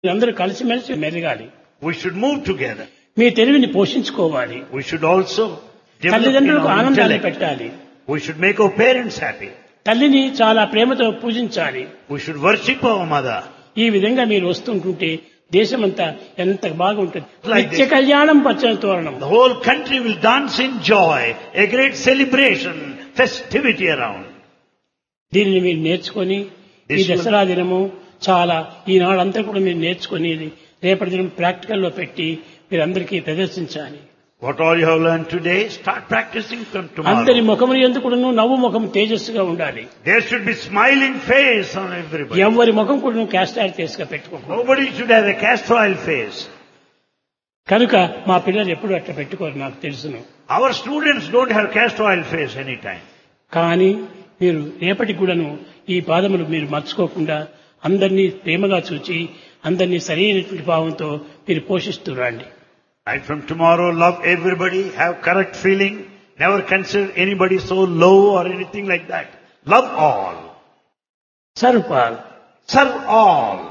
అందరూ కలిసిమెలిసి మెరగాలి We should move together. మీ తెలివిని పోషించుకోవాలి We should also develop in తల్లిదండ్రులకు our ఆనందాన్ని intellect. పెట్టాలి We should make our parents happy. తల్లిని చాలా ప్రేమతో పూజించాలి We should worship our mother. ఈ విధంగా మీరు వస్తుంటుంటే దేశమంతా ఎంత బాగుంటుంది Like నిత్య this. కళ్యాణం పచ్చని తోరణం The whole country will dance in joy, a great celebration, festivity around. దీనిని మీరు నేర్చుకొని ఈ This will- దసరా దినము చాలా ఈనాడంతా కూడా మీరు నేర్చుకొని రేపటి దినం ప్రాక్టికల్లో పెట్టి మీరందరికీ ప్రదర్శించాలి What all you have learned today, start practicing from అందరి tomorrow. ముఖములు ఎందుకును నవ్వు ముఖం తేజస్సుగా ఉండాలి There should be smiling face on everybody. ఎవరి ముఖం కూడా క్యాస్టార్ తీసుగా పెట్టుకోకూడదు Nobody should have a castor oil face. కనుక మా పిల్లలు ఎప్పుడు అట్లా పెట్టుకోరు నాకు తెలుసును Our students don't have castor oil face anytime. కానీ మీరు రేపటి కూడాను ఈ పాదములు మీరు మర్చుకోకుండా అందరినీ ప్రేమగా చూచి అందరినీ సరైనటువంటి భావంతో మీరు పోషిస్తూ రండి Right from tomorrow, love everybody, have correct feeling, never consider anybody so low or anything like that. Love all. సర్పాల్ Serve all.